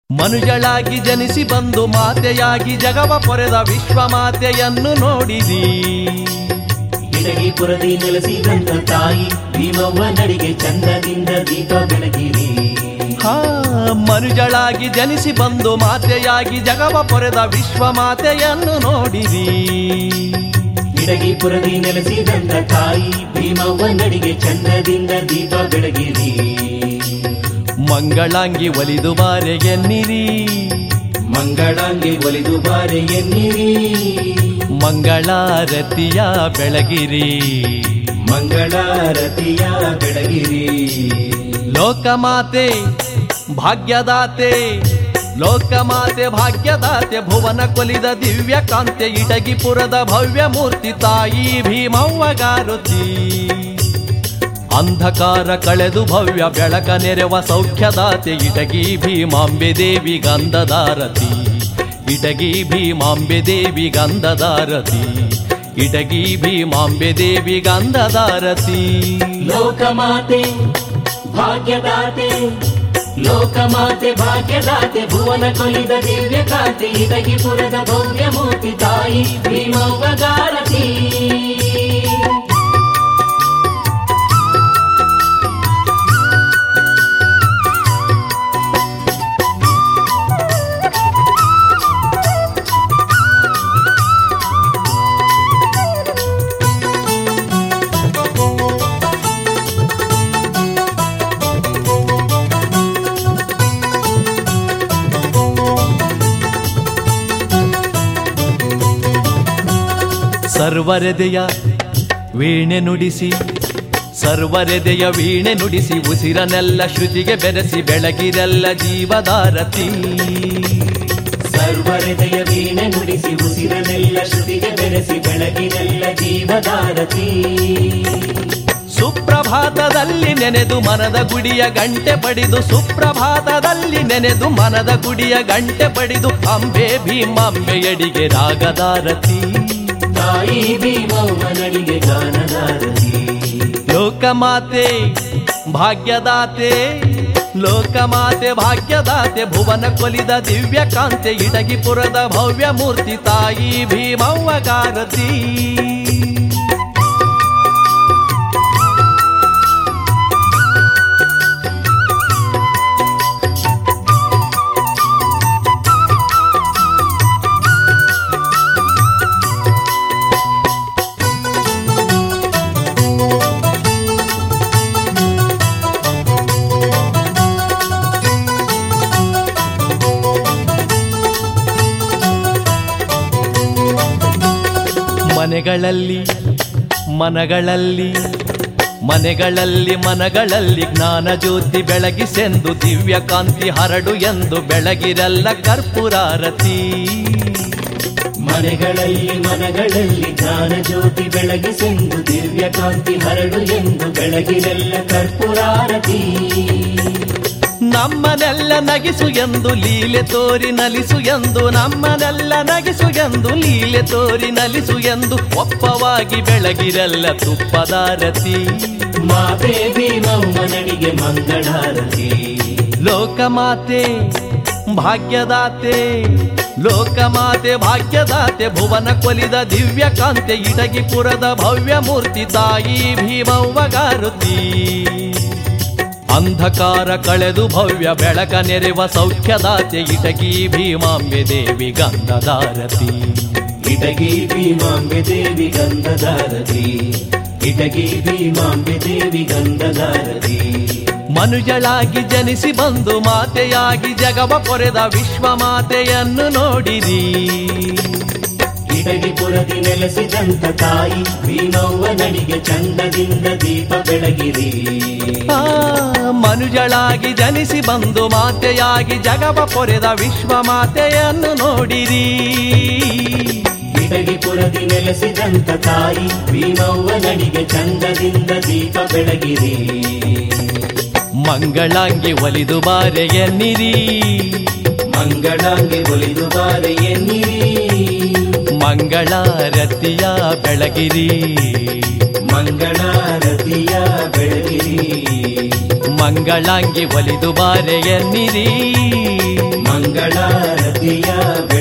ಮನುಜಳಾಗಿ ಜನಿಸಿ ಬಂದು ಮಾತೆಯಾಗಿ ಜಗವ ಪೊರೆದ ವಿಶ್ವಮಾತೆಯನ್ನು ನೋಡಿದಿ ಇಡಗಿಪುರದಿ ನೆಲೆಸಿದಂತ ತಾಯಿ ಭೀಮವ್ವ ನಡಿಗೆ ಚಂದದಿಂದ ದೀಪ ಬೆಳಗಿರಿ ಹಾ ಮನುಜಳಾಗಿ ಜನಿಸಿ ಬಂದು ಮಾತೆಯಾಗಿ ಜಗವ ಪೊರೆದ ವಿಶ್ವಮಾತೆಯನ್ನು ನೋಡಿದಿ ಇಡಗಿಪುರದಿ ನೆಲೆಸಿದಂತ ತಾಯಿ ಭೀಮವ್ವ ನಡಿಗೆ ಚಂದದಿಂದ ದೀಪ ಬೆಳಗಿರಿ ಮಂಗಳಾಂಗಿ ಒಲಿದು ಬಾರೆ ಎನ್ನಿರಿ ಮಂಗಳಾಂಗಿ ಒಲಿದು ಬಾರೆ ಎನ್ನಿರಿ ಮಂಗಳಾರತಿಯ ಬೆಳಗಿರಿ ಮಂಗಳಾರತಿಯ ಬೆಳಗಿರಿ ಲೋಕಮಾತೆ ಭಾಗ್ಯದಾತೆ ಲೋಕಮಾತೆ ಭಾಗ್ಯದಾತೆ ಭುವನ ಕೊಲಿದ ದಿವ್ಯ ಕಾಂತೆ ಇಟಗಿಪುರದ ಭವ್ಯ ಮೂರ್ತಿ ತಾಯಿ ಭೀಮವ್ವಗಾರುತಿ ಅಂಧಕಾರ ಕಳೆದು ಭವ್ಯ ಬೆಳಕ ನೆರೆವ ಸೌಖ್ಯದಾತೆ ಇಟಗಿ ಭೀಮಾಂಬೆ ದೇವಿ ಗಂಧದಾರತಿ ಇಟಗಿ ಭೀಮಾಂಬೆ ದೇವಿ ಗಂಧದಾರತಿ ಇಟಗಿ ಭೀಮಾಂಬೆ ದೇವಿ ಗಂಧದಾರತಿ ಲೋಕಮಾತೆ ಭಾಗ್ಯದಾತೆ ಲೋಕಮಾತೆ ಭಾಗ್ಯದಾತೆ ಭುವನ ಕೊಲಿದ ದಿವ್ಯ ಕಾಂತಿ ಇಡಗಿಪುರದ ಭವ್ಯ ಮೂರ್ತಿ ತಾಯಿ ಭೀಮವ್ವಗಾರತಿ ಸರ್ವರೆದೆಯ ವೀಣೆ ನುಡಿಸಿ ಸರ್ವರೆದೆಯ ವೀಣೆ ನುಡಿಸಿ ಉಸಿರನೆಲ್ಲ ಶ್ರುತಿಗೆ ಬೆರೆಸಿ ಬೆಳಗಿರೆಲ್ಲ ಜೀವದಾರತಿ ಸರ್ವಹೃದಯ ವೀಣೆ ನುಡಿಸಿ ಉಸಿರನೆಲ್ಲ ಶ್ರುತಿಗೆ ಬೆರೆಸಿ ಬೆಳಗಿನೆಲ್ಲ ಜೀವದಾರತಿ ಸುಪ್ರಭಾತದಲ್ಲಿ ನೆನೆದು ಮನದ ಗುಡಿಯ ಗಂಟೆ ಪಡಿದು ಸುಪ್ರಭಾತದಲ್ಲಿ ನೆನೆದು ಮನದ ಗುಡಿಯ ಗಂಟೆ ಪಡಿದು ಅಂಬೆ ಭೀಮಾಂಬೆಯಡಿಗೆ ರಾಗದಾರತಿ ತಾಯಿ ಭೀಮವ್ವ ನಡಿಗೆ ಗಾನದಾರತಿ ಲೋಕಮಾತೆ ಭಾಗ್ಯದಾತೆ ಲೋಕಮಾತೆ ಭಾಗ್ಯದಾತೆ ಭುವನ ಕೊಲಿದ ದಿವ್ಯ ಕಾಂತೆ ಇಟಗಿಪುರದ ಭವ್ಯ ಮೂರ್ತಿ ತಾಯಿ ಭೀಮವ್ವಗಾರತಿ ಮನೆಗಳಲ್ಲಿ ಮನಗಳಲ್ಲಿ ಮನೆಗಳಲ್ಲಿ ಮನಗಳಲ್ಲಿ ಜ್ಞಾನ ಜ್ಯೋತಿ ಬೆಳಗಿಸೆಂದು ದಿವ್ಯ ಕಾಂತಿ ಹರಡು ಎಂದು ಬೆಳಗಿರಲ್ಲ ಕರ್ಪೂರಾರತಿ ಮನೆಗಳಲ್ಲಿ ಮನಗಳಲ್ಲಿ ಜ್ಞಾನ ಜ್ಯೋತಿ ಬೆಳಗಿಸೆಂದು ದಿವ್ಯ ಕಾಂತಿ ಹರಡು ಎಂದು ಬೆಳಗಿನೆಲ್ಲ ಕರ್ಪೂರಾರತಿ ನಮ್ಮನೆಲ್ಲ ನಗಿಸು ಎಂದು ಲೀಲೆ ತೋರಿ ನಲಿಸು ಎಂದು ನಮ್ಮನೆಲ್ಲ ನಗಿಸು ಎಂದು ಲೀಲೆ ತೋರಿ ನಲಿಸು ಎಂದು ಒಪ್ಪವಾಗಿ ಬೆಳಗಿರಲ್ಲ ತುಪ್ಪದಾರತಿ ಮಾತೆ ಭೀಮವ್ವ ನಡಿಗೆ ಮಂಗಳಾರತಿ ಲೋಕಮಾತೆ ಭಾಗ್ಯದಾತೆ ಲೋಕಮಾತೆ ಭಾಗ್ಯದಾತೆ ಭುವನ ಕೊಲಿದ ದಿವ್ಯ ಕಾಂತೆ ಇಟಗಿಪುರದ ಭವ್ಯ ಮೂರ್ತಿ ತಾಯಿ ಭೀಮವ್ವಗಾರುತಿ ಅಂಧಕಾರ ಕಳೆದು ಭವ್ಯ ಬೆಳಕ ನೆರೆವ ಸೌಖ್ಯದಾತೆ ಇಟಗಿ ಭೀಮಾಂಬೆ ದೇವಿ ಗಂಧದಾರತಿ ಇಟಗಿ ಭೀಮಾಂಬೆ ದೇವಿ ಗಂಧದಾರತಿ ಇಟಗಿ ಭೀಮಾಂಬೆ ದೇವಿ ಗಂಧದಾರತಿ ಮನುಜಳಾಗಿ ಜನಿಸಿ ಬಂದು ಮಾತೆಯಾಗಿ ಜಗವ ಪೊರೆದ ವಿಶ್ವಮಾತೆಯನ್ನು ನೋಡಿರಿ ಇಟಗಿಪುರದಿ ನೆಲೆಸಿದಂತ ತಾಯಿ ಭೀಮವ್ವ ನಡಿಗೆ ಚಂದದಿಂದ ದೀಪ ಬೆಳಗಿರಿ ಆ, ಮನುಜಳಾಗಿ ಜನಿಸಿ ಬಂದು ಮಾತೆಯಾಗಿ ಜಗವ ಪೊರೆದ ವಿಶ್ವಮಾತೆಯನ್ನು ನೋಡಿರಿ ಇಟಗಿಪುರದಿ ನೆಲೆಸಿದಂತ ತಾಯಿ ಭೀಮವ್ವ ನಡಿಗೆ ಚಂದದಿಂದ ದೀಪ ಬೆಳಗಿರಿ ಮಂಗಳಾಂಗಿ ಒಲಿದು ಬಾರೆ ಎನ್ನಿರಿ ಮಂಗಳಾಂಗಿ ಒಲಿದು ಬಾರೆ ಎನ್ನಿರಿ ಮಂಗಳಾರತಿಯ ಬೆಳಗಿರಿ ಮಂಗಳಾರತಿಯ ಬೆಳಗಿರಿ ಮಂಗಳಾಂಗಿ ಒಲಿದು ಬಾರೆ ಎನ್ನಿರಿ ಮಂಗಳ ವಿದ್ಯೆಯ